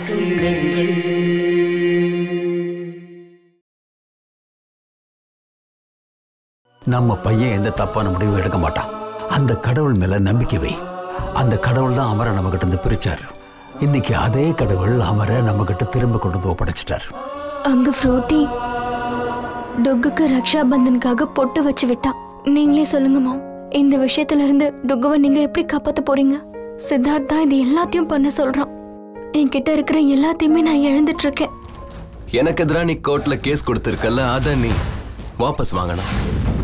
நம்ம பையன் எந்த தப்பான முடிவும் எடுக்க மாட்டான் அந்த கடவுள் மேல நம்பிக்கை வை அந்த கடவுள் தான் அமரை நம்ம கிட்ட இருந்து பிரிச்சார் இன்னைக்கு அதே கடவுள் அமரை நம்ம கிட்ட திரும்ப கொண்டு வந்து ஒப்படைச்சிட்டார் அங்க ஃப்ரூட்டி டொக்குக்கு ரக்ஷா பந்தனுக்காக பொட்டு வச்சு விட்டான் நீங்களே சொல்லுங்க மாம் இந்த விஷயத்துல இருந்து டொக்குவை நீங்க எப்படி காப்பாத்த போறீங்க சித்தார்த் தான் இது எல்லாத்தையும் பண்ண சொல்றான் என்கிட்ட இருக்கிற எல்லாத்தையுமே நான் இழந்துட்டு இருக்கேன் எனக்கு எதிராக நீ கோர்ட்ல கேஸ் கொடுத்துருக்கல அதை நீ வாபஸ் வாங்கணும்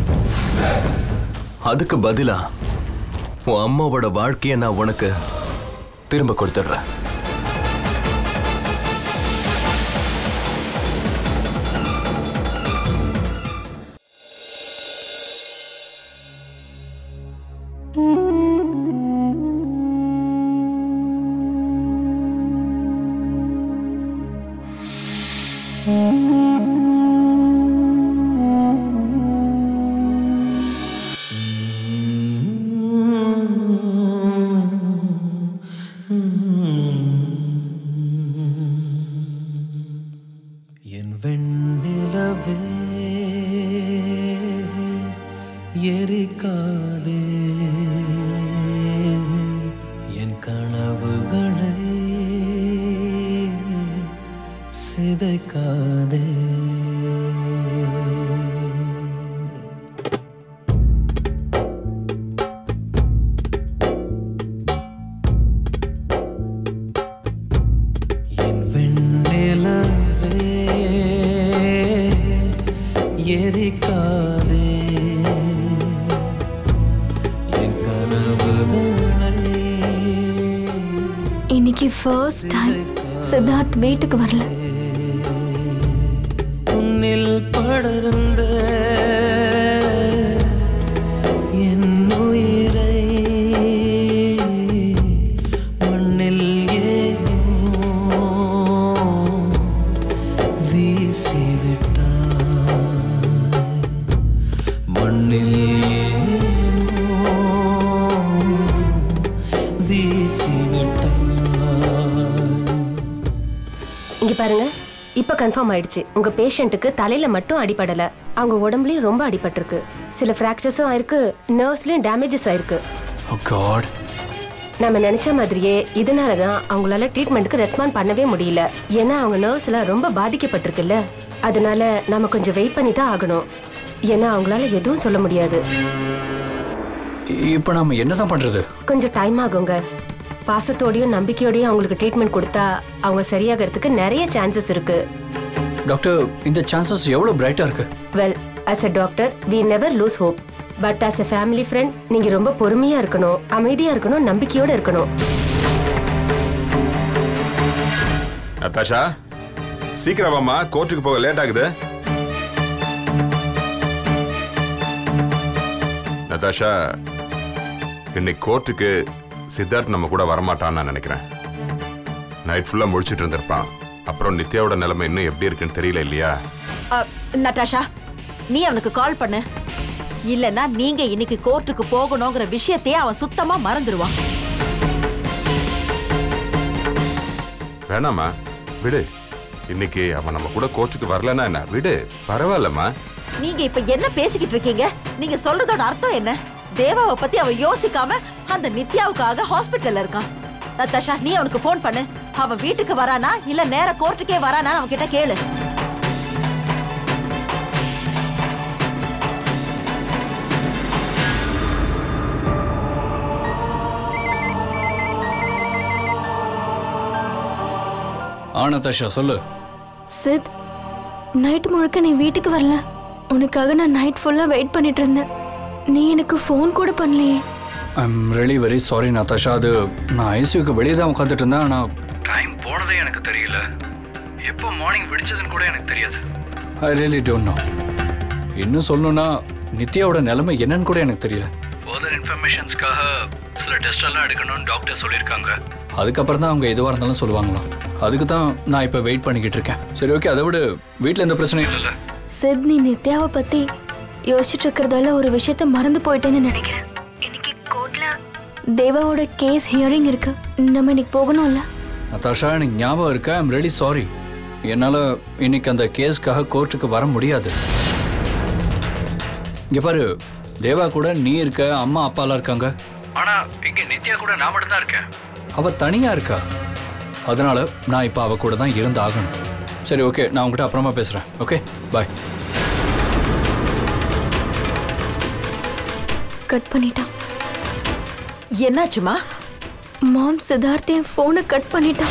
அதுக்கு பதிலா உன் அம்மாவோட வாழ்க்கையை நான் உனக்கு திரும்ப கொடுத்துட்றேன் என் வெண்ணிலவே எரிக்காதே என் கனவுகளை சிதைக்காதே என் வெண்ணிலவே எரிக்காதே என் கனவுகளை இன்னைக்கு ஃபர்ஸ்ட் டைம் சித்தார்த் வீட்டுக்கு வரல உன்னில் படர்ந்த என் உயிரை மண்ணில் ஏனோ வீசிவிட்டாய் மண்ணில் ஏனோ வீசிவிட்டாய் இங்க பாருங்க இப்ப கன்ஃபார்ம் ஆயிடுச்சு உங்க பேஷண்ட்டுக்கு தலையில மட்டும் அடிபடல அவங்க உடம்புலயும் ரொம்ப அடிபட்டிருக்கு சில ஃப்ராக்சர்ஸும் ஆயிருக்கு நர்வ்ஸ்லயும் டேமேஜஸ் ஆயிருக்கு காட் நம்ம நினைச்ச மாதிரியே இதனால தான் அவங்களால ட்ரீட்மெண்ட்டுக்கு ரெஸ்பாண்ட் பண்ணவே முடியல ஏன்னா அவங்க நர்வ்ஸ்லாம் ரொம்ப பாதிக்கப்பட்டிருக்குல்ல அதனால நம்ம கொஞ்சம் வெயிட் பண்ணி தான் ஆகணும் ஏன்னா அவங்களால எதுவும் சொல்ல முடியாது இப்போ நாம என்னதான் பண்றது கொஞ்சம் டைம் ஆகுங்க பாசத்தோடையும் நம்பிக்கையோடையும் அவங்களுக்கு ட்ரீட்மெண்ட் கொடுத்தா அவங்க சரியாகிறதுக்கு நிறைய சான்சஸ் இருக்கு டாக்டர் இந்த சான்சஸ் எவ்வளோ பிரைட்டா இருக்கு well as a doctor we never lose hope but as a family friend நீங்க ரொம்ப பொறுமையா இருக்கணும் அமைதியா இருக்கணும் நம்பிக்கையோட இருக்கணும் நத்தாஷா சீக்கிரம் வாம்மா கோர்ட்டுக்கு போக லேட் ஆகுது நத்தாஷா இன்னைக்கு கோர்ட்டுக்கு சித்தார்த் நம்ம கூட வரமாட்டான்னு நான் நினைக்கிறேன் நைட் ஃபுல்லா முழிச்சிட்டு இருந்திருப்பான் அப்புறம் நித்யாவோட நிலைமை இன்னும் எப்படி இருக்குன்னு தெரியல இல்லையா அ, நட்டாஷா நீ அவனுக்கு கால் பண்ணு இல்லனா நீங்க இன்னைக்கு கோர்ட்டுக்கு போகணுங்கிற விஷயத்தையே அவன் சுத்தமா மறந்துடுவான் வேணாம்மா விடு இன்னைக்கு அவன் நம்ம கூட கோர்ட்டுக்கு வரலன்னா என்ன விடு பரவாயில்லம்மா நீங்க இப்ப என்ன பேசிக்கிட்டு இருக்கீங்க நீங்க சொல்றதோட அர்த்தம் என்ன தேவாவை பத்தி அவன் யோசிக்காம அந்த நித்யாவுக்காக ஹாஸ்பிட்டல்ல இருக்கான் நத்தாஷா நீ அவனுக்கு ஃபோன் பண்ணு அவன் வீட்டுக்கு வரானா இல்ல நேர கோர்ட்டுக்கே வரானா அவன் கிட்ட கேளு ஆ நதாஷா சொல்லு சித் நைட் முழுக்க நீ வீட்டுக்கு வரல உனக்காக நான் நைட் ஃபுல்லா வெயிட் பண்ணிட்டு இருந்தேன் நீ எனக்கு ஃபோன் கூட பண்ணலையே I am really very sorry Natasha அது நான் ஐசியூக்கு வெளியே தான் உட்காந்துட்டு இருந்தேன் ஆனால் டைம் போனதே எனக்கு தெரியல எப்போ மார்னிங் விடிச்சதுன்னு கூட எனக்கு தெரியாது ஐ ரியலி டோன்ட் நோ இன்னும் சொல்லணும்னா நித்யாவோட நிலைமை என்னன்னு கூட எனக்கு தெரியல ஃபர்தர் இன்ஃபர்மேஷன்ஸ்க்காக சில டெஸ்ட் எல்லாம் எடுக்கணும்னு டாக்டர் சொல்லியிருக்காங்க அதுக்கப்புறம் தான் அவங்க எதுவாக இருந்தாலும் சொல்லுவாங்களாம் அதுக்கு தான் நான் இப்போ வெயிட் பண்ணிக்கிட்டு இருக்கேன் சரி ஓகே அதை விட வீட்டில் எந்த பிரச்சனையும் இல்லைல்ல சித் நீ நித்யாவை பத்தி யோசிச்சுட்டு இருக்கிறதால ஒரு விஷயத்த மறந்து போயிட்டேன்னு நினைக்கிறேன் இன்னைக்கு கோர்ட்ல தேவாவோட கேஸ் ஹியரிங் இருக்கு நம்ம இன்னைக்கு போகணும்ல நதாஷா எனக்கு ஞாபகம் இருக்கா ஐம் ரெடி சாரி என்னால் இன்னைக்கு அந்த கேஸ்க்காக கோர்ட்டுக்கு வர முடியாது இங்கே பாரு தேவா கூட நீ இருக்க அம்மா அப்பாலாம் இருக்காங்க ஆனால் இங்கே நித்யா கூட நான் மட்டும் தான் இருக்கேன் அவள் தனியாக இருக்கா அதனால நான் இப்போ அவ கூட தான் இருந்து ஆகணும் சரி ஓகே நான் உங்ககிட்ட அப்புறமா பேசுகிறேன் ஓகே பாய் கட் பண்ணிட்டான் என்னாச்சுமா மாம் சித்தார்த் என் ஃபோனை கட் பண்ணிட்டான்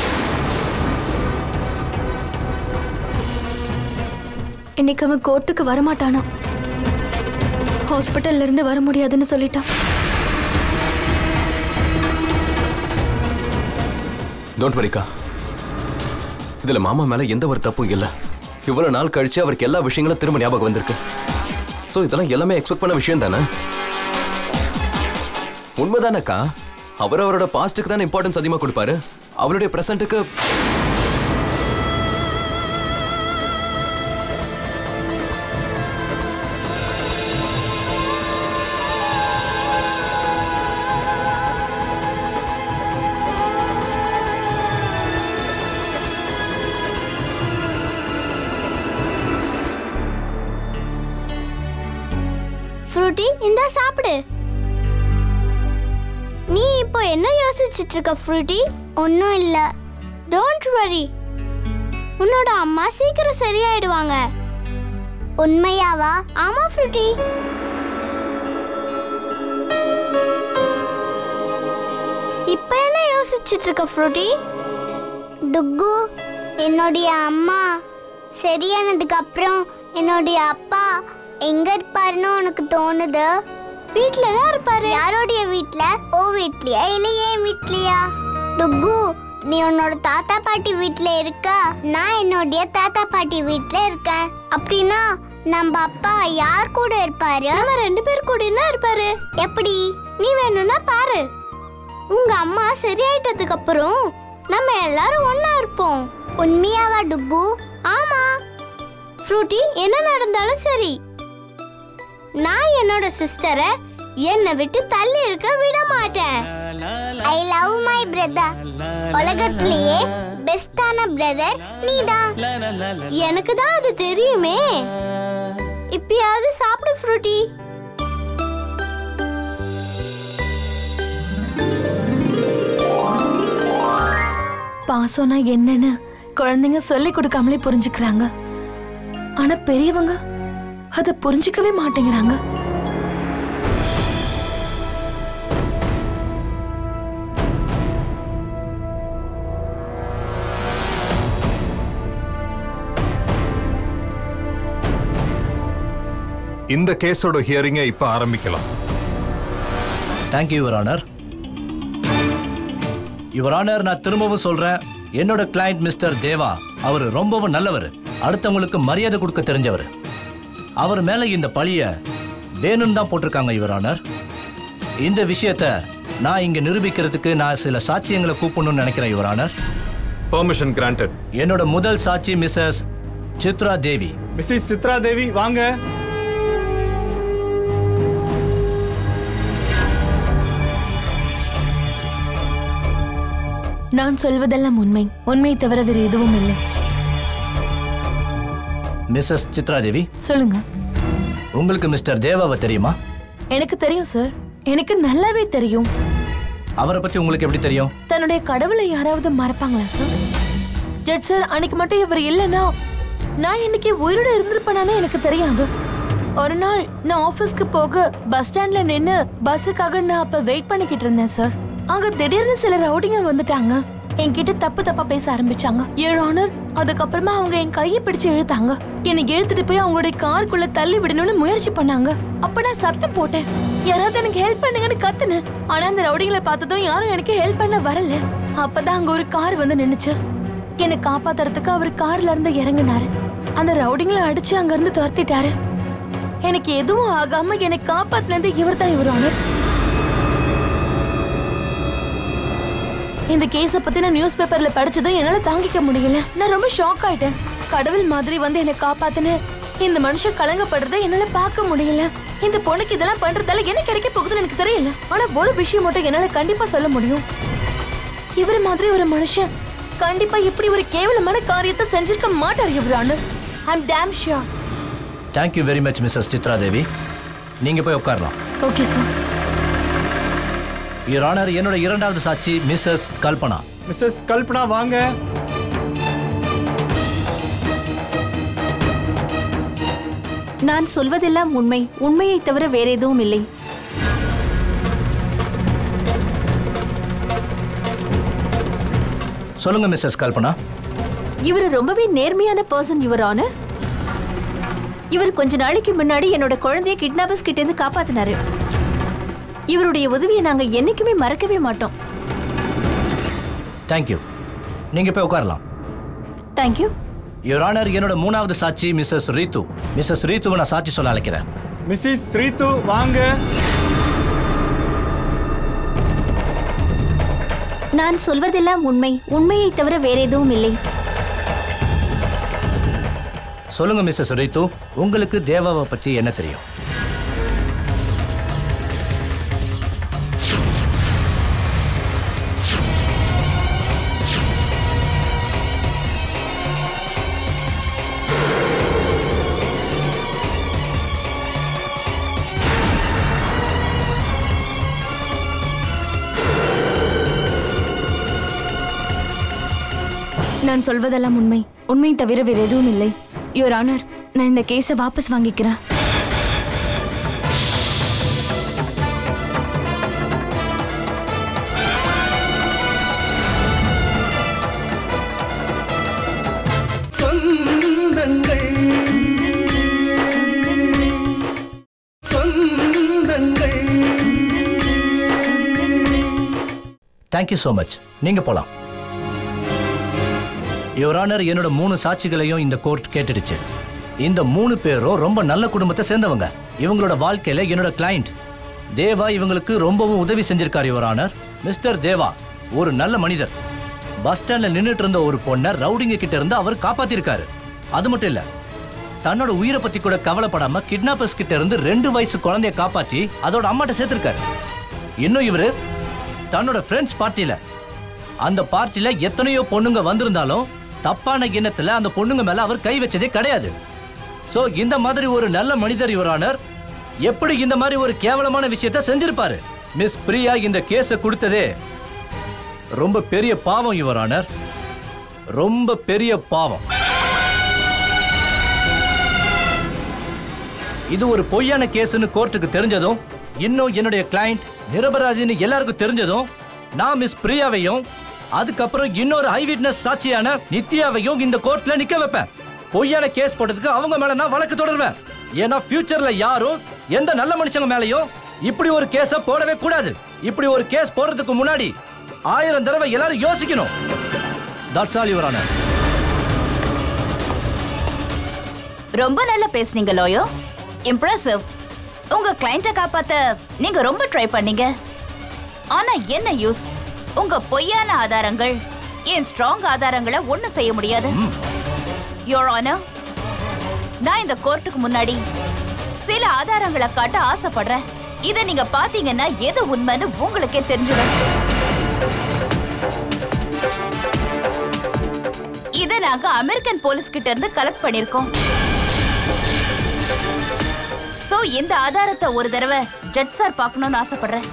இன்னைக்கு அவன் கோர்ட்டுக்கு வரமாட்டானா ஹாஸ்பிட்டல்ல இருந்து வர முடியாதுன்னு சொல்லிட்டான் டோன்ட் வரிக்கா இதுல மாமா மேல எந்த ஒரு தப்பும் இல்ல இவ்வளவு நாள் கழிச்சு அவருக்கு எல்லா விஷயங்களும் திரும்ப ஞாபகம் வந்திருக்கு சோ இதெல்லாம் எல்லாமே எக்ஸ்பெக்ட் பண்ண விஷயம் தானே உண்மைதானக்கா அவர் அவரோட பாஸ்ட்டுக்கு தான் இம்பார்ட்டன்ஸ் அதிகமா கொடுப்பாரு அவருடைய பிரசன்ட்டுக்கு ஃப்ரூட்டி இந்தா சாப்பிடு நீ இப்போ என்ன யோசிச்சுட்டு இருக்க ஃப்ரூட்டி ஒன்றும் இல்லை டோன்ட் வரி உன்னோட அம்மா சீக்கிரம் சரியாயிடுவாங்க உண்மையாவா ஆமா ஃப்ரூட்டி இப்போ என்ன யோசிச்சுட்டு இருக்க ஃப்ரூட்டி டுக்கு என்னுடைய அம்மா சரியானதுக்கு அப்புறம் என்னுடைய அப்பா எங்க இருப்பாருன்னு உனக்கு தோணுது வீட்ல தான் இருப்பாரு யாரோடைய வீட்ல ஓ வீட்லயா இல்ல என் வீட்லயா டுக்கு நீ உன்னோட தாத்தா பாட்டி வீட்ல இருக்க நான் என்னுடைய தாத்தா பாட்டி வீட்ல இருக்கேன் அப்படின்னா நம்ம அப்பா யார் கூட இருப்பாரு நம்ம ரெண்டு பேர் கூட தான் இருப்பாரு எப்படி நீ வேணும்னா பாரு உங்க அம்மா சரியாயிட்டதுக்கு அப்புறம் நம்ம எல்லாரும் ஒண்ணா இருப்போம் உண்மையாவா டுக்கு ஆமா ஃப்ரூட்டி என்ன நடந்தாலும் சரி நான் என்னோட சிஸ்டரை என்னை விட்டு தள்ளி இருக்க விட மாட்டேன் ஐ லவ் மை பிரதர் உலகத்திலேயே பெஸ்டான பிரதர் நீதான் எனக்கு தான் அது தெரியுமே இப்பயாவது சாப்பிடு ஃப்ரூட்டி பாசம்னா என்னன்னு குழந்தைங்க சொல்லி கொடுக்காமலே புரிஞ்சுக்கிறாங்க ஆனா பெரியவங்க அதை புரிஞ்சுக்கவே மாட்டேங்கிறாங்க இந்த கேஸோட ஹியரிங்கை இப்ப ஆரம்பிக்கலாம் thank you your honour your honour நான் திரும்பவும் சொல்றேன் என்னோட கிளையண்ட் மிஸ்டர் தேவா அவர் ரொம்பவும் நல்லவர் அடுத்தவங்களுக்கு மரியாதை கொடுக்க தெரிஞ்சவர் அவர் மேல இந்த பழிய வேணும்னு தான் போட்டிருக்காங்க யுவர் ஆனர் இந்த விஷயத்த நான் இங்க நிரூபிக்கிறதுக்கு நான் சில சாட்சியங்களை கூப்பிடணும்னு நினைக்கிறேன் யுவர் ஆனர் பெர்மிஷன் கிராண்டட் என்னோட முதல் சாட்சி மிஸ்ஸஸ் சித்ரா தேவி மிஸ்ஸஸ் சித்ரா தேவி வாங்க நான் சொல்வதெல்லாம் உண்மை உண்மை தவிர வேறு எதுவும் இல்லை மிஸ்ஸஸ் சித்ரா தேவி சொல்லுங்க உங்களுக்கு மிஸ்டர் தேவாவை தெரியுமா எனக்கு தெரியும் சார் எனக்கு நல்லாவே தெரியும் அவரை பத்தி உங்களுக்கு எப்படி தெரியும் தன்னுடைய கடவுளை யாராவது மறப்பாங்களா சார் ஜட்ஜ் சார் அன்னைக்கு மட்டும் இவர் இல்லைன்னா நான் இன்னைக்கு உயிரோட இருந்திருப்பேனானே எனக்கு தெரியாது ஒரு நாள் நான் ஆபீஸ்க்கு போக பஸ் ஸ்டாண்ட்ல நின்னு பஸ்ஸுக்காக நான் அப்ப வெயிட் பண்ணிக்கிட்டு இருந்தேன் சார் அங்க திடீர்னு சில ரவுடிங்க வந்துட்டாங்க என்கிட்ட தப்பு தப்பா பேச ஆரம்பிச்சாங்க ஏழு ஆனர் அதுக்கப்புறமா அவங்க என் கையை பிடிச்சு இழுத்தாங்க என்னை இழுத்துட்டு போய் அவங்களுடைய காருக்குள்ள தள்ளி விடணும்னு முயற்சி பண்ணாங்க அப்ப நான் சத்தம் போட்டேன் யாராவது எனக்கு ஹெல்ப் பண்ணுங்கன்னு கத்துனேன் ஆனா அந்த ரவுடிங்களை பார்த்ததும் யாரும் எனக்கு ஹெல்ப் பண்ண வரல அப்பதான் அங்க ஒரு கார் வந்து நின்னுச்சு என்னை காப்பாத்துறதுக்கு அவர் கார்ல இருந்து இறங்குனாரு அந்த ரவுடிங்களை அடிச்சு அங்க இருந்து துரத்திட்டாரு எனக்கு எதுவும் ஆகாம என்னை காப்பாத்துனது இவர் தான் இவர் ஆனர் இந்த கேஸ பத்தி நான் நியூஸ் பேப்பர்ல படிச்சதும் என்னால தாங்கிக்க முடியல நான் ரொம்ப ஷாக் ஆயிட்டேன் கடவுள் மாதிரி வந்து என்னை காப்பாத்துன இந்த மனுஷன் கலங்கப்படுறதை என்னால பார்க்க முடியல இந்த பொண்ணுக்கு இதெல்லாம் பண்றதால என்ன கிடைக்க போகுதுன்னு எனக்கு தெரியல ஆனா ஒரு விஷயம் மட்டும் என்னால கண்டிப்பா சொல்ல முடியும் இவர் மாதிரி ஒரு மனுஷன் கண்டிப்பா இப்படி ஒரு கேவலமான காரியத்தை செஞ்சிருக்க மாட்டார் your honour I am damn sure thank you very much Mrs Chitra Devi நீங்க போய் உட்காரலாம் ஓகே சார் யுவர் ஆனர் என்னோட இரண்டாவது சாட்சி மிஸ்ஸஸ் கல்பனா மிஸ்ஸஸ் கல்பனா வாங்க நான் சொல்வதெல்லாம் உண்மை உண்மையை தவிர வேற எதுவும் இல்லை சொல்லுங்க மிஸ்ஸஸ் கல்பனா இவர் ரொம்பவே நேர்மையான பர்சன் யுவர் ஆனர் இவர் கொஞ்ச நாளைக்கு முன்னாடி என்னோட குழந்தைய கிட்னாப்பர்ஸ் கிட்ட இருந்து காப்பாத்தினாரு இவருடைய உதவியை நாங்க என்னைக்குமே மறக்கவே மாட்டோம் தேங்க்யூ நீங்க போய் உட்காரலாம் தேங்க்யூ யுவர் ஆனர் என்னோட மூணாவது சாட்சி மிஸ்ஸஸ் ரீத்து மிஸ்ஸஸ் ரீத்துவை நான் சாட்சி சொல்ல அழைக்கிறேன் மிஸ்ஸஸ் ஸ்ரீது வாங்க நான் சொல்வதெல்லாம் உண்மை உண்மையை தவிர வேற எதுவும் இல்லை சொல்லுங்க மிஸ்ஸஸ் ரீத்து உங்களுக்கு தேவாவை பற்றி என்ன தெரியும் நான் சொல்வதெல்லாம் உண்மை உண்மை தவிர வேறு எதுவும் இல்லை யுவர் ஆனர் நான் இந்த கேஸை வாபஸ் வாங்கிக்கிறேன் சொந்தங்கள் சொந்தங்கள் தேங்க்யூ ஸோ மச் நீங்க போலாம் யுவர் ஆனர் என்னோட மூணு சாட்சிகளையும் இந்த கோர்ட் கேட்டுடுச்சு இந்த மூணு பேரும் ரொம்ப நல்ல குடும்பத்தை சேர்ந்தவங்க இவங்களோட வாழ்க்கையில என்னோட கிளையண்ட் தேவா இவங்களுக்கு ரொம்பவும் உதவி செஞ்சிருக்காரு யுவர் ஆனர் மிஸ்டர் தேவா ஒரு நல்ல மனிதர் பஸ் ஸ்டாண்ட்ல நின்னுட்டு இருந்த ஒரு பொண்ணை ரவுடிங்க கிட்ட இருந்து அவர் காப்பாத்திருக்காரு அது மட்டும் இல்ல தன்னோட உயிரை பத்தி கூட கவலைப்படாம கிட்னாப்பர்ஸ் கிட்ட இருந்து ரெண்டு வயசு குழந்தைய காப்பாத்தி அதோட அம்மாட்ட சேர்த்திருக்காரு இன்னும் இவரு தன்னோட ஃப்ரெண்ட்ஸ் பார்ட்டியில அந்த பார்ட்டில எத்தனையோ பொண்ணுங்க வந்திருந்தாலும் தப்பான எண்ணத்துல அந்த பொண்ணுங்க மேல அவர் கை வச்சதே கிடையாது சோ இந்த மாதிரி ஒரு நல்ல மனிதர் யுவரானர் எப்படி இந்த மாதிரி ஒரு கேவலமான விஷயத்த செஞ்சிருப்பாரு மிஸ் பிரியா இந்த கேஸ கொடுத்ததே ரொம்ப பெரிய பாவம் யுவரானர் ரொம்ப பெரிய பாவம் இது ஒரு பொய்யான கேஸ்னு கோர்ட்டுக்கு தெரிஞ்சதும் இன்னும் என்னுடைய கிளையண்ட் நிரபராஜின்னு எல்லாருக்கும் தெரிஞ்சதும் நான் மிஸ் பிரியாவையும் அதுக்கப்புறம் இன்னொரு ஐ விட்னஸ் சாட்சியான நித்யாவையும் இந்த கோர்ட்ல நிக்க வைப்பேன் பொய்யான கேஸ் போட்டதுக்கு அவங்க மேல நான் வழக்கு தொடருவேன் ஏன்னா ஃபியூச்சர்ல யாரும் எந்த நல்ல மனுஷங்க மேலயும் இப்படி ஒரு கேஸ போடவே கூடாது இப்படி ஒரு கேஸ் போடுறதுக்கு முன்னாடி ஆயிரம் தடவை எல்லாரும் யோசிக்கணும் தட்ஸ் ஆல் யுவர் ஆனர் ரொம்ப நல்லா பேசுனீங்க லோயோ இம்ப்ரெசிவ் உங்க கிளைண்ட்டை காப்பாத்த நீங்க ரொம்ப ட்ரை பண்ணீங்க ஆனா என்ன யூஸ் உங்க பொய்யான ஆதாரங்கள் என் ஸ்ட்ராங் ஆதாரங்களை ஒண்ணும் செய்ய முடியாது யோர் ஆனர் நான் இந்த கோர்ட்டுக்கு முன்னாடி சில ஆதாரங்களை காட்ட ஆசைப்படுறேன் இதை நீங்க பாத்தீங்கன்னா எது உண்மைன்னு உங்களுக்கே தெரிஞ்சிடும் இதை நாங்க அமெரிக்கன் போலீஸ் கிட்ட இருந்து கலெக்ட் பண்ணிருக்கோம் சோ இந்த ஆதாரத்தை ஒரு தடவை ஜட் சார் பார்க்கணும்னு ஆசைப்படுறேன்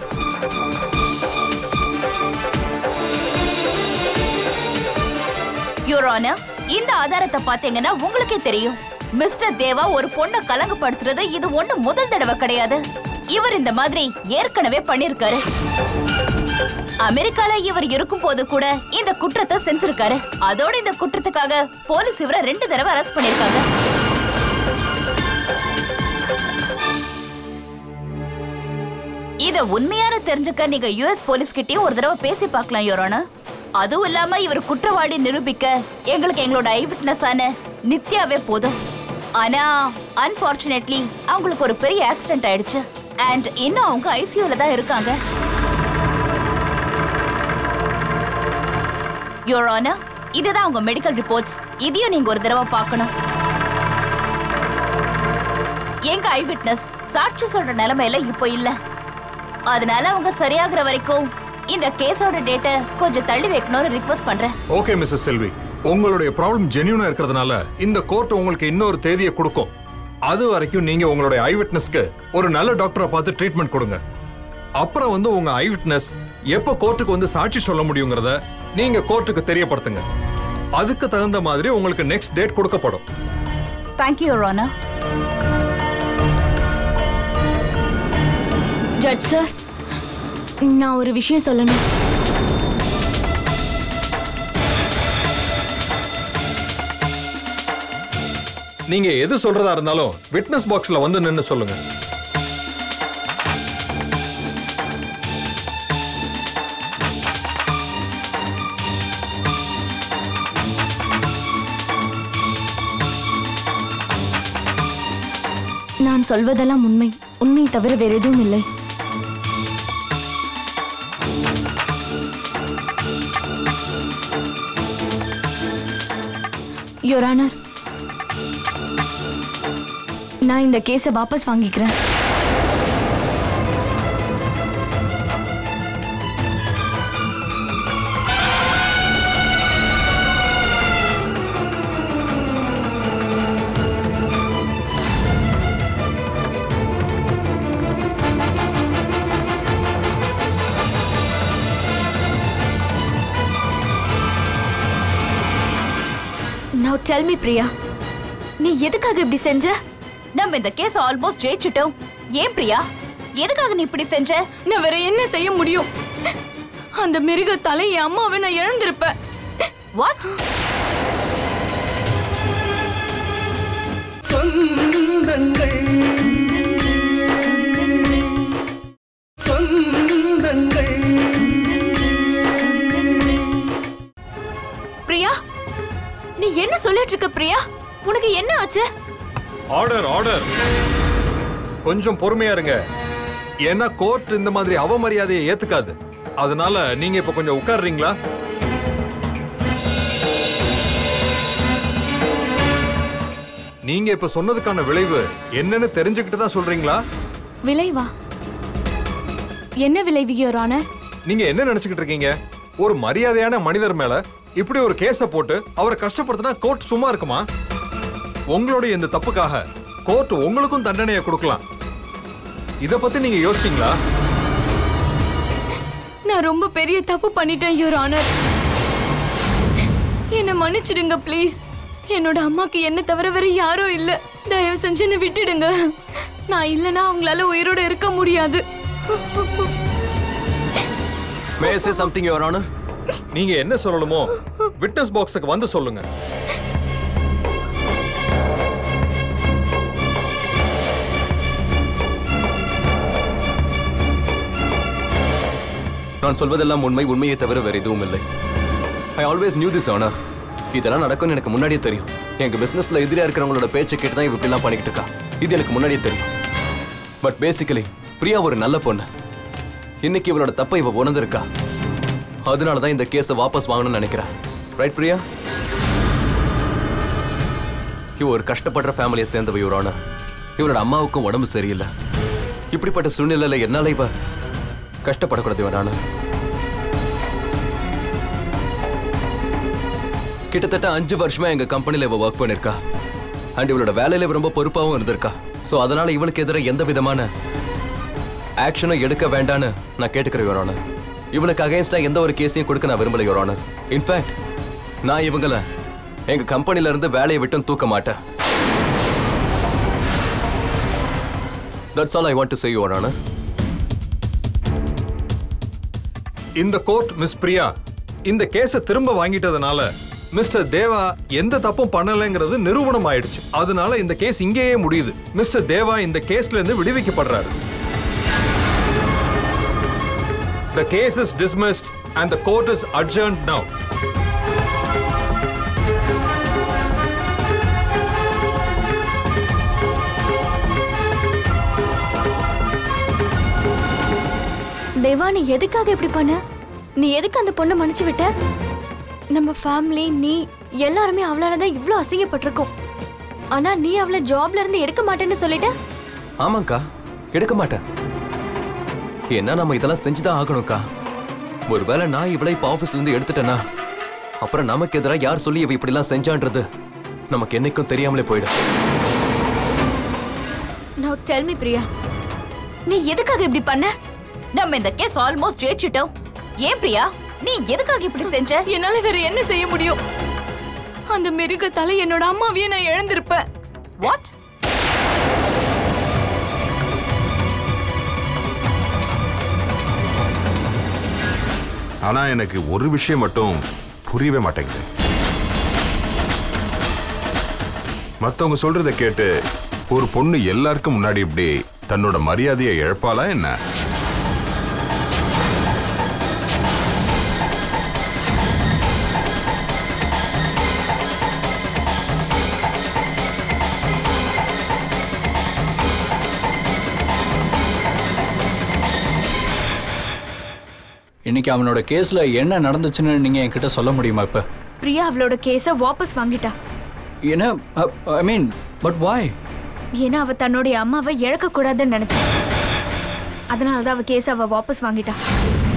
யுவர் ஆனர் இந்த ஆதாரத்தை பாத்தீங்கன்னா உங்களுக்கே தெரியும் மிஸ்டர் தேவா ஒரு பொண்ணை கலங்கப்படுத்துறது இது ஒண்ணு முதல் தடவை கிடையாது இவர் இந்த மாதிரி ஏற்கனவே பண்ணிருக்காரு அமெரிக்கால இவர் இருக்கும் போது கூட இந்த குற்றத்தை செஞ்சிருக்காரு அதோட இந்த குற்றத்துக்காக போலீஸ் இவரை ரெண்டு தடவை அரெஸ்ட் பண்ணிருக்காங்க இத உண்மையான தெரிஞ்சுக்க நீங்க யுஎஸ் போலீஸ் கிட்டயும் ஒரு தடவை பேசி பார்க்கலாம் யோரோனா அதுவும் இல்லாம இவர் குற்றவாளி நிரூபிக்க எங்களுக்கு எங்களோட ஐ விட்னஸான நித்யாவே போதும் ஆனா அன்பார்ச்சுனேட்லி அவங்களுக்கு ஒரு பெரிய ஆக்சிடென்ட் ஆயிடுச்சு அண்ட் இன்னும் அவங்க ஐசியூல தான் இருக்காங்க யோர் ஆனர் இதுதான் உங்க மெடிக்கல் ரிப்போர்ட்ஸ் இதையும் நீங்க ஒரு தடவை பார்க்கணும் எங்க ஐ விட்னஸ் சாட்சி சொல்ற நிலைமையில இப்போ இல்ல அதனால அவங்க சரியாகிற வரைக்கும் இந்த கேஸோட டேட்டை கொஞ்சம் தள்ளி வைக்கணும்னு ரிக்வெஸ்ட் பண்றேன் ஓகே மிஸ்ஸஸ் செல்வி உங்களுடைய ப்ராப்ளம் ஜென்யூனா இருக்கிறதுனால இந்த கோர்ட் உங்களுக்கு இன்னொரு தேதியை கொடுக்கும் அது வரைக்கும் நீங்க உங்களுடைய ஐ விட்னஸ்க்கு ஒரு நல்ல டாக்டரை பார்த்து ட்ரீட்மெண்ட் கொடுங்க அப்புறம் வந்து உங்க ஐ விட்னஸ் எப்போ கோர்ட்டுக்கு வந்து சாட்சி சொல்ல முடியுங்கிறத நீங்க கோர்ட்டுக்கு தெரியப்படுத்துங்க அதுக்கு தகுந்த மாதிரி உங்களுக்கு நெக்ஸ்ட் டேட் கொடுக்கப்படும் தேங்க்யூ ரோனா ஜட்ஜ் சார் நான் ஒரு விஷயம் சொல்லணும் நீங்க எது சொல்றதா இருந்தாலும் விட்னஸ் பாக்ஸ்ல வந்து நின்னு சொல்லுங்க நான் சொல்வதெல்லாம் உண்மை உண்மை தவிர வேற எதுவும் இல்லை யோர் ஆனர் நான் இந்த கேஸை வாபஸ் வாங்கிக்கிறேன் Now tell me பிரியா நீ எதுக்காக இப்படி செஞ்ச நம்ம இந்த கேஸ் ஆல்மோஸ்ட் ஜெயிச்சிட்டோம் ஏன் பிரியா எதுக்காக நீ இப்படி செஞ்ச நான் வேற என்ன செய்ய முடியும் அந்த மிருகத்தால என் அம்மாவை நான் இழந்திருப்பேன் வாட் சொந்தங்கள் சொந்தங்கள் பிரியா நீ என்ன சொல்லிட்டு இருக்க பிரியா உனக்கு என்ன ஆச்சு ஆர்டர் ஆர்டர் கொஞ்சம் பொறுமையா இருங்க ஏன்னா கோர்ட் இந்த மாதிரி அவமரியாதையை ஏத்துக்காது அதனால நீங்க இப்ப கொஞ்சம் உட்கார்றீங்களா நீங்க இப்ப சொன்னதுக்கான விளைவு என்னன்னு தெரிஞ்சுக்கிட்டு தான் சொல்றீங்களா விளைவா என்ன விளைவு யோர் ஆனர் நீங்க என்ன நினைச்சுக்கிட்டு இருக்கீங்க ஒரு மரியாதையான மனிதர் மேல இப்படி ஒரு கேஸ போட்டு அவரை கஷ்டப்படுத்தினா கோர்ட் சும்மா இருக்குமா உங்களுடைய இந்த தப்புக்காக கோர்ட் உங்களுக்கும் தண்டனையை கொடுக்கலாம் இத பத்தி நீங்க யோசிச்சீங்களா நான் ரொம்ப பெரிய தப்பு பண்ணிட்டேன் யோர் ஆனர் என்னை மன்னிச்சிடுங்க ப்ளீஸ் என்னோட அம்மாக்கு என்ன தவிர வேற யாரும் இல்ல தயவு செஞ்சு என்னை விட்டுடுங்க நான் இல்லைன்னா அவங்களால உயிரோட இருக்க முடியாது may say something your honour நீங்க என்ன சொல்லணுமோ விட்னஸ் பாக்ஸுக்கு வந்து சொல்லுங்க நான் சொல்வதெல்லாம் உண்மை உண்மையை தவிர வேற எதுவும் இல்லை I always knew this honour இதெல்லாம் நடக்கும்னு எனக்கு முன்னாடியே தெரியும் எங்க பிசினஸ்ல எதிரியா இருக்கிறவங்களோட பேச்சை கேட்டு தான் இவ இப்படிலாம் பண்ணிக்கிட்டு இருக்கா இது எனக்கு முன்னாடியே தெரியும் பட் பேசிக்கலி பிரியா ஒரு நல்ல பொண்ணு இன்னைக்கு இவளோட தப்பை இவ உணர்ந்திருக்கா அதனால தான் இந்த கேஸை வாபஸ் வாங்கணும்னு நினைக்கிறேன் ரைட் பிரியா இவ ஒரு கஷ்டப்படுற ஃபேமிலியை சேர்ந்தவ இவர் ஆனர் இவரோட அம்மாவுக்கும் உடம்பு சரியில்லை இப்படிப்பட்ட சூழ்நிலையில என்னால இவ கஷ்டப்படக்கூடாது இவன் ஆனர் கிட்டத்தட்ட அஞ்சு வருஷமா எங்க கம்பெனில இவ ஒர்க் பண்ணிருக்கா அண்ட் இவளோட வேலையில இவ ரொம்ப பொறுப்பாகவும் இருந்திருக்கா ஸோ அதனால இவளுக்கு எதிராக எந்த விதமான ஆக்ஷனும் எடுக்க வேண்டான்னு நான் கேட்டுக்கிறேன் யுவர் ஆனர் இவளுக்கு அகைன்ஸ்டா எந்த ஒரு கேஸையும் கொடுக்க நான் விரும்பல யுவர் ஆனர் இன்ஃபேக்ட் நான் இவங்கள எங்க கம்பெனில இருந்து வேலையை விட்டும் தூக்க மாட்டேன் that's all I want to say your honour இந்த கோர்ட் மிஸ் பிரியா இந்த கேஸை திரும்ப வாங்கிட்டதுனால மிஸ்டர் தேவா எந்த தப்பும் பண்ணலைங்கிறது நிரூபணம் ஆயிடுச்சு அதனால இந்த கேஸ் இங்கேயே முடியுது மிஸ்டர் தேவா இந்த கேஸ்ல இருந்து விடுவிக்கப்படுறாரு The case is dismissed and the court is adjourned now. தேவா நீ எதுக்காக இப்படி பண்ண நீ எதுக்கு அந்த பொண்ணை மன்னிச்சு விட்ட நம்ம ஃபேமிலி நீ எல்லாருமே அவளால தான் இவ்வளோ அசிங்கப்பட்டிருக்கோம் ஆனா நீ அவளை ஜாப்ல இருந்து எடுக்க மாட்டேன்னு சொல்லிட்ட ஆமாக்கா எடுக்க மாட்டேன் ஏன்னா நம்ம இதெல்லாம் செஞ்சுதான் ஆகணும்க்கா ஒருவேளை நான் இவளை இப்ப ஆபீஸ்ல இருந்து எடுத்துட்டேனா அப்புறம் நமக்கு எதிராக யார் சொல்லி இவ இப்படிலாம் செஞ்சான்றது நமக்கு என்னைக்கும் தெரியாமலே போயிடும் நோ டெல் மீ பிரியா நீ எதுக்காக இப்படி பண்ண நம்ம இந்த கேஸ் ஆல்மோஸ்ட் ஜெயிச்சிட்டோம் ஏன் பிரியா நீ எதுக்காக இப்படி செஞ்ச என்னால வேற என்ன செய்ய முடியும் அந்த மிருகத்தால என்னோட அம்மாவையே நான் இழந்திருப்பேன் வாட் ஆனா எனக்கு ஒரு விஷயம் மட்டும் புரியவே மாட்டேங்குது மத்தவங்க சொல்றத கேட்டு ஒரு பொண்ணு எல்லாருக்கும் முன்னாடி இப்படி தன்னோட மரியாதையை இழப்பாளா என்ன இன்னைக்கு அவனோட கேஸ்ல என்ன நடந்துச்சுன்னு நீங்க என்கிட்ட சொல்ல முடியுமா இப்ப பிரியா அவளோட கேஸை வாபஸ் வாங்கிட்டா என்ன ஐ மீன் பட் வாய் ஏன்னா அவ தன்னுடைய அம்மாவை இழக்க கூடாதுன்னு நினைச்சா அதனால தான் அவ கேஸை அவ வாபஸ் வாங்கிட்டா